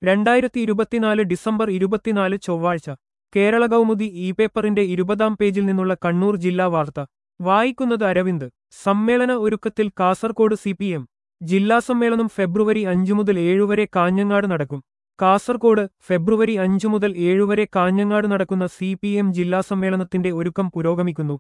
രണ്ടായിരത്തി ഇരുപത്തിനാല് ഡിസംബർ ഇരുപത്തിനാല് ചൊവ്വാഴ്ച കേരള കൗമുദി ഇ പേപ്പറിന്റെ ഇരുപതാം പേജിൽ നിന്നുള്ള കണ്ണൂർ ജില്ലാ വാർത്ത വായിക്കുന്നത് അരവിന്ദ് സമ്മേളന ഒരുക്കത്തിൽ കാസർകോട് സി പി എം ജില്ലാ സമ്മേളനം ഫെബ്രുവരി അഞ്ചു മുതൽ ഏഴുവരെ കാഞ്ഞങ്ങാട് നടക്കും കാസർകോട് ഫെബ്രുവരി അഞ്ചു മുതൽ ഏഴുവരെ കാഞ്ഞങ്ങാട് നടക്കുന്ന സി പി എം ജില്ലാ സമ്മേളനത്തിന്റെ ഒരുക്കം പുരോഗമിക്കുന്നു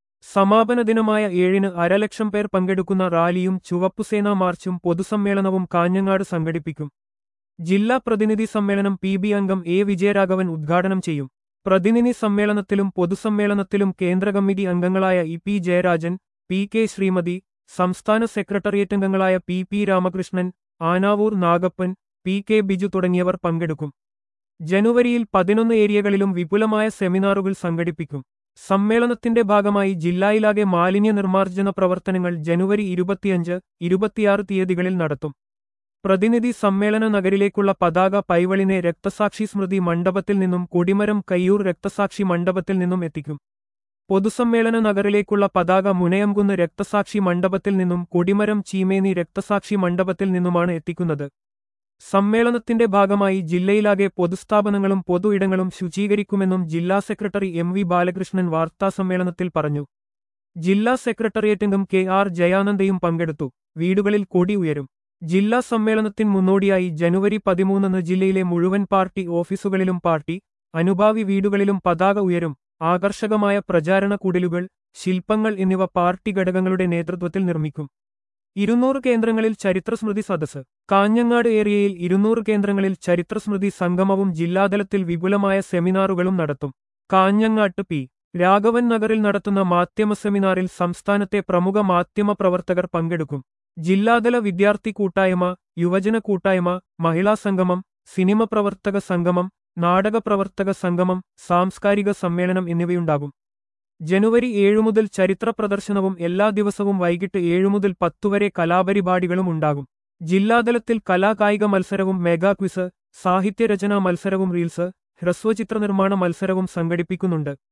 സമാപന ദിനമായ ഏഴിന് അരലക്ഷം പേർ പങ്കെടുക്കുന്ന റാലിയും ചുവപ്പുസേനാ മാർച്ചും പൊതുസമ്മേളനവും കാഞ്ഞങ്ങാട് സംഘടിപ്പിക്കും ജില്ലാ പ്രതിനിധി സമ്മേളനം പി ബി അംഗം എ വിജയരാഘവൻ ഉദ്ഘാടനം ചെയ്യും പ്രതിനിധി സമ്മേളനത്തിലും പൊതുസമ്മേളനത്തിലും കേന്ദ്ര കമ്മിറ്റി അംഗങ്ങളായ E P Jayarajan P K Sreemathi സംസ്ഥാന സെക്രട്ടേറിയറ്റ് അംഗങ്ങളായ P P Ramakrishnan Anavoor Nagappan P K Biju തുടങ്ങിയവർ പങ്കെടുക്കും ജനുവരിയിൽ പതിനൊന്ന് ഏരിയകളിലും വിപുലമായ സെമിനാറുകൾ സംഘടിപ്പിക്കും സമ്മേളനത്തിന്റെ ഭാഗമായി ജില്ലയിലാകെ മാലിന്യ നിർമ്മാർജ്ജന പ്രവർത്തനങ്ങൾ ജനുവരി ഇരുപത്തിയഞ്ച് ഇരുപത്തിയാറ് തീയതികളിൽ നടത്തും പ്രതിനിധി സമ്മേളന നഗരിലേക്കുള്ള പതാക പൈവളിനെ രക്തസാക്ഷി സ്മൃതി മണ്ഡപത്തിൽ നിന്നും കൊടിമരം കയ്യൂർ രക്തസാക്ഷി മണ്ഡപത്തിൽ നിന്നും എത്തിക്കും പൊതുസമ്മേളന നഗറിലേക്കുള്ള പതാക മുനയംകുന്ന് രക്തസാക്ഷി മണ്ഡപത്തിൽ നിന്നും കൊടിമരം ചീമേനി രക്തസാക്ഷി മണ്ഡപത്തിൽ നിന്നുമാണ് എത്തിക്കുന്നത് സമ്മേളനത്തിന്റെ ഭാഗമായി ജില്ലയിലാകെ പൊതുസ്ഥാപനങ്ങളും പൊതു ഇടങ്ങളും ശുചീകരിക്കുമെന്നും ജില്ലാ സെക്രട്ടറി എം വി ബാലകൃഷ്ണൻ വാർത്താസമ്മേളനത്തിൽ പറഞ്ഞു ജില്ലാ സെക്രട്ടേറിയറ്റംഗം കെ ആർ ജയാനന്ദയും പങ്കെടുത്തു വീടുകളിൽ കൊടി ഉയരും ജില്ലാ സമ്മേളനത്തിന് മുന്നോടിയായി ജനുവരി പതിമൂന്നിന് ജില്ലയിലെ മുഴുവൻ പാർട്ടി ഓഫീസുകളിലും പാർട്ടി അനുഭാവി വീടുകളിലും പതാക ഉയരും ആകർഷകമായ പ്രചാരണ കുടിലുകൾ ശില്പങ്ങൾ എന്നിവ പാർട്ടി ഘടകങ്ങളുടെ നേതൃത്വത്തിൽ നിർമ്മിക്കും ഇരുന്നൂറ് കേന്ദ്രങ്ങളിൽ ചരിത്രസ്മൃതി സദസ്സ് കാഞ്ഞങ്ങാട് ഏരിയയിൽ ഇരുന്നൂറ് കേന്ദ്രങ്ങളിൽ ചരിത്രസ്മൃതി സംഗമവും ജില്ലാതലത്തിൽ വിപുലമായ സെമിനാറുകളും നടത്തും കാഞ്ഞങ്ങാട്ട് പി രാഘവൻ നഗറിൽ നടത്തുന്ന മാധ്യമ സെമിനാറിൽ സംസ്ഥാനത്തെ പ്രമുഖ മാധ്യമ പ്രവർത്തകർ പങ്കെടുക്കും ജില്ലാതല വിദ്യാർത്ഥി കൂട്ടായ്മ യുവജന കൂട്ടായ്മ മഹിളാ സംഗമം സിനിമ പ്രവർത്തക സംഗമം നാടക പ്രവർത്തക സംഗമം സാംസ്കാരിക സമ്മേളനം എന്നിവയുണ്ടാകും ജനുവരി ഏഴു മുതൽ ചരിത്ര പ്രദർശനവും എല്ലാ ദിവസവും വൈകിട്ട് ഏഴു മുതൽ പത്തുവരെ കലാപരിപാടികളും ഉണ്ടാകും ജില്ലാതലത്തിൽ കലാകായിക മത്സരവും മെഗാ ക്വിസ് സാഹിത്യരചനാ മത്സരവും റീൽസ് ഹ്രസ്വചിത്ര നിർമ്മാണ മത്സരവും സംഘടിപ്പിക്കുന്നുണ്ട്